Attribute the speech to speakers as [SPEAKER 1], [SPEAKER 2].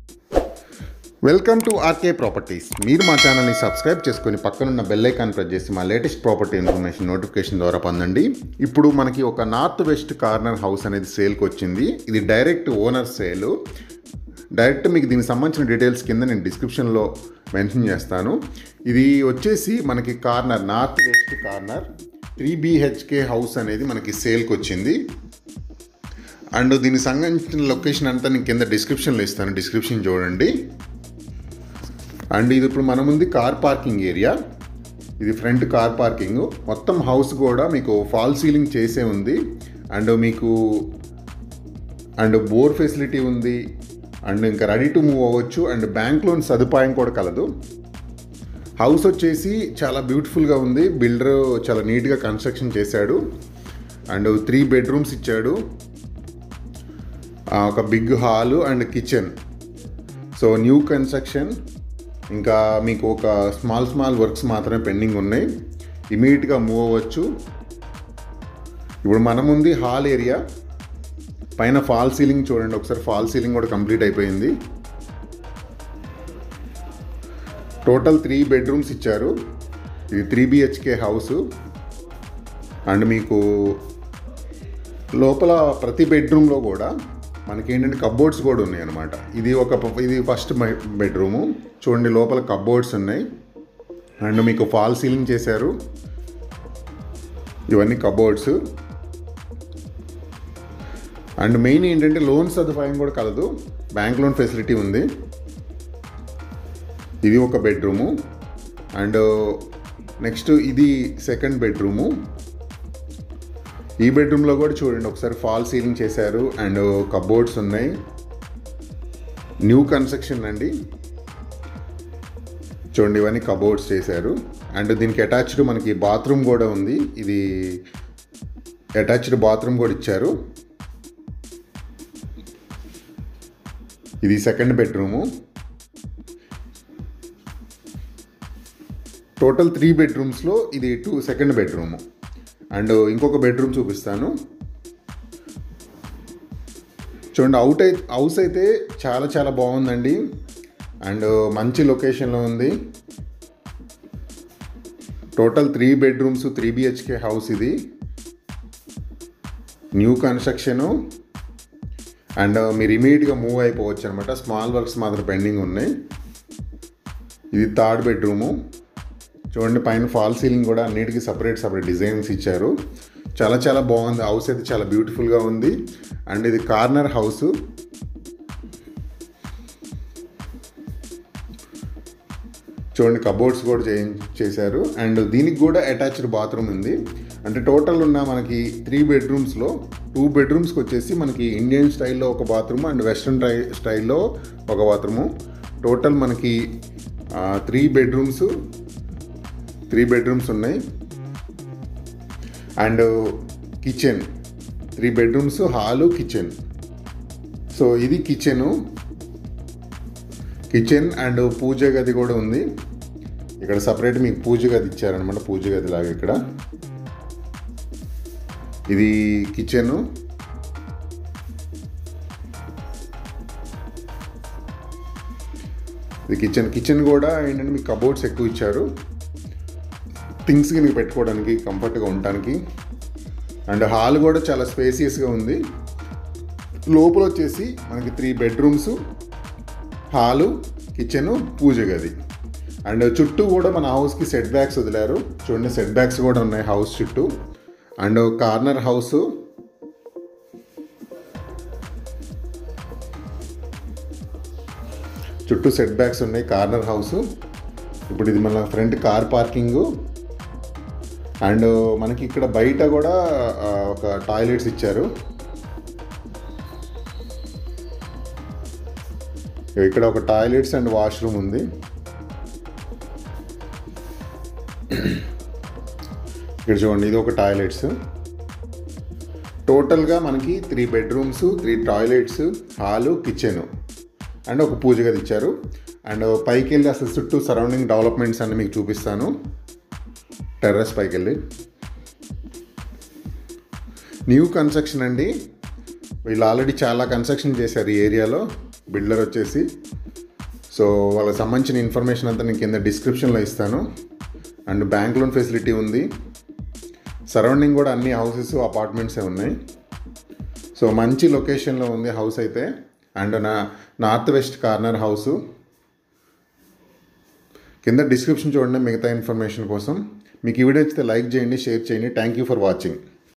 [SPEAKER 1] welcome to RK properties మీరు మా ఛానల్ని సబ్స్క్రైబ్ చేసుకొని పక్కనున్న బెల్ ఐకాన్ ప్రెస్ చేసి మా లేటెస్ట్ ప్రాపర్టీ ఇన్ఫర్మేషన్ నోటిఫికేషన్ ద్వారా పొందండి ఇప్పుడు మనకి ఒక నార్త్ వెస్ట్ కార్నర్ హౌస్ అనేది సేల్కి వచ్చింది ఇది డైరెక్ట్ ఓనర్ సేల్ డైరెక్ట్ మీకు దీనికి సంబంధించిన డీటెయిల్స్ కింద నేను డిస్క్రిప్షన్లో మెన్షన్ చేస్తాను ఇది వచ్చేసి మనకి corner north west corner three BHK house అనేది మనకి సేల్కి వచ్చింది అండ్ దీనికి సంబంధించిన లొకేషన్ అంతా నేను కింద డిస్క్రిప్షన్లో ఇస్తాను డిస్క్రిప్షన్ చూడండి అండ్ ఇది ఇప్పుడు మన ముందు కార్ పార్కింగ్ ఏరియా ఇది ఫ్రంట్ కార్ పార్కింగ్ మొత్తం హౌస్ కూడా మీకు ఫాల్ సీలింగ్ చేసే ఉంది అండ్ మీకు అండ్ బోర్ ఫెసిలిటీ ఉంది అండ్ ఇంకా రెడీ టు మూవ్ అవ్వచ్చు అండ్ బ్యాంక్ లోన్ సదుపాయం కూడా కలదు హౌస్ వచ్చేసి చాలా బ్యూటిఫుల్గా ఉంది బిల్డర్ చాలా నీట్గా కన్స్ట్రక్షన్ చేశాడు అండ్ త్రీ బెడ్రూమ్స్ ఇచ్చాడు ఆ, ఒక big hall and kitchen so new construction ఇంకా మీకు ఒక స్మాల్ స్మాల్ వర్క్స్ మాత్రమే పెండింగ్ ఉన్నాయి ఇమీడియట్గా మూవ్ అవ్వచ్చు ఇప్పుడు మన ముందు హాల్ ఏరియా పైన ఫాల్ సీలింగ్ చూడండి ఒకసారి ఫాల్ సీలింగ్ కూడా కంప్లీట్ అయిపోయింది టోటల్ త్రీ బెడ్రూమ్స్ ఇచ్చారు ఇది త్రీ బిహెచ్కే హౌస్ అండ్ మీకు లోపల ప్రతి బెడ్రూమ్లో కూడా మనకి ఏంటంటే కబ్బోర్డ్స్ కూడా ఉన్నాయి అనమాట ఇది ఒక ప- ఇది ఫస్ట్ బెడ్రూము చూడండి లోపల కబ్బోర్డ్స్ ఉన్నాయి అండ్ మీకు ఫాల్ సీలింగ్ చేశారు ఇవన్నీ కబోర్డ్స్ అండ్ మెయిన్ ఏంటంటే లోన్ సదుపాయం కూడా కలదు బ్యాంక్ లోన్ ఫెసిలిటీ ఉంది ఇది ఒక బెడ్రూము అండ్ నెక్స్ట్ ఇది సెకండ్ బెడ్రూము ఈ బెడ్రూమ్లో కూడా చూడండి ఒకసారి ఫాల్ సీలింగ్ చేశారు అండ్ కబోర్డ్స్ ఉన్నాయి న్యూ కన్స్ట్రక్షన్ అండి చూడండి ఇవన్నీ కబోర్డ్స్ చేశారు అండ్ దీనికి అటాచ్డ్ మనకి బాత్రూమ్ కూడా ఉంది ఇది అటాచ్డ్ బాత్రూమ్ కూడా ఇచ్చారు ఇది సెకండ్ బెడ్రూము టోటల్ త్రీ బెడ్రూమ్స్లో ఇది టూ సెకండ్ బెడ్రూము అండ్ ఇంకొక బెడ్రూమ్ చూపిస్తాను చూడండి అవుట్ అయితే హౌస్ అయితే చాలా చాలా బాగుందండి అండ్ మంచి లొకేషన్లో ఉంది total three bedrooms three BHK house ఇది న్యూ కన్స్ట్రక్షను అండ్ మీరు ఇమీడియట్గా మూవ్ అయిపోవచ్చు అనమాట స్మాల్ వర్క్స్ మాత్రం పెండింగ్ ఉన్నాయి ఇది థర్డ్ బెడ్రూము చూడండి పైన ఫాల్ సీలింగ్ కూడా అన్నిటికీ సపరేట్ సపరేట్ డిజైన్స్ ఇచ్చారు చాలా చాలా బాగుంది హౌస్ అయితే చాలా బ్యూటిఫుల్గా ఉంది అండ్ ఇది కార్నర్ హౌస్ చూడండి కబోర్డ్స్ కూడా చే చేశారు అండ్ దీనికి కూడా అటాచ్డ్ బాత్రూమ్ ఉంది అంటే టోటల్ ఉన్న మనకి త్రీ బెడ్రూమ్స్లో టూ బెడ్రూమ్స్కి వచ్చేసి మనకి ఇండియన్ స్టైల్లో ఒక బాత్రూమ్ అండ్ వెస్ట్రన్ టై స్టైల్లో ఒక బాత్రూము టోటల్ మనకి త్రీ బెడ్రూమ్స్ త్రీ బెడ్రూమ్స్ ఉన్నాయి and kitchen three bedrooms hall kitchen so ఇది కిచెను కిచెన్ అండ్ పూజ గది కూడా ఉంది ఇక్కడ సపరేట్ మీకు పూజ గది ఇచ్చారనమాట పూజ గది లాగా ఇక్కడ ఇది కిచెను ఇది కిచెన్ కిచెన్ కూడా ఏంటంటే మీకు కబోర్డ్స్ ఎక్కువ ఇచ్చారు థింగ్స్ కింద పెట్టుకోవడానికి కంఫర్ట్గా ఉండటానికి అండ్ హాల్ కూడా చాలా స్పేసియస్గా ఉంది లోపల వచ్చేసి మనకి త్రీ బెడ్రూమ్స్ హాలు కిచెన్ పూజ గది అండ్ చుట్టూ కూడా మన హౌస్కి సెట్ బ్యాక్స్ వదిలారు చూడండి సెట్ బ్యాక్స్ కూడా ఉన్నాయి హౌస్ చుట్టూ అండ్ కార్నర్ హౌస్ చుట్టూ సెట్ బ్యాక్స్ ఉన్నాయి కార్నర్ హౌస్ ఇప్పుడు ఇది మన ఫ్రంట్ కార్ పార్కింగు అండ్ మనకి ఇక్కడ బయట కూడా ఆ, ఒక టాయిలెట్స్ ఇచ్చారు ఇక్కడ ఒక టాయిలెట్స్ అండ్ వాష్రూమ్ ఉంది ఇక్కడ చూడండి ఇది ఒక టాయిలెట్స్ టోటల్గా మనకి three bedrooms three toilets hall kitchen and ఒక పూజ గది ఇచ్చారు అండ్ పైకి వెళ్ళి అసలు చుట్టూ సరౌండింగ్ డెవలప్మెంట్స్ అన్ని మీకు చూపిస్తాను టెర్రస్ పైకి వెళ్ళి న్యూ కన్స్ట్రక్షన్ అండి వీళ్ళు ఆల్రెడీ చాలా కన్స్ట్రక్షన్ చేశారు ఈ ఏరియాలో బిల్డర్ వచ్చేసి సో వాళ్ళకి సంబంధించిన ఇన్ఫర్మేషన్ అంతా నేను కింద డిస్క్రిప్షన్లో ఇస్తాను అండ్ బ్యాంక్ లోన్ ఫెసిలిటీ ఉంది సరౌండింగ్ కూడా అన్ని హౌసెస్ అపార్ట్మెంట్సే ఉన్నాయి సో మంచి లొకేషన్లో ఉంది హౌస్ అయితే అండ్ నా నార్త్ వెస్ట్ కార్నర్ హౌసు కింద డిస్క్రిప్షన్ చూడండి మిగతా ఇన్ఫర్మేషన్ కోసం మీకు ఈ వీడియో నచ్చితే లైక్ చేయండి షేర్ చేయండి థ్యాంక్ యూ ఫర్ వాచింగ్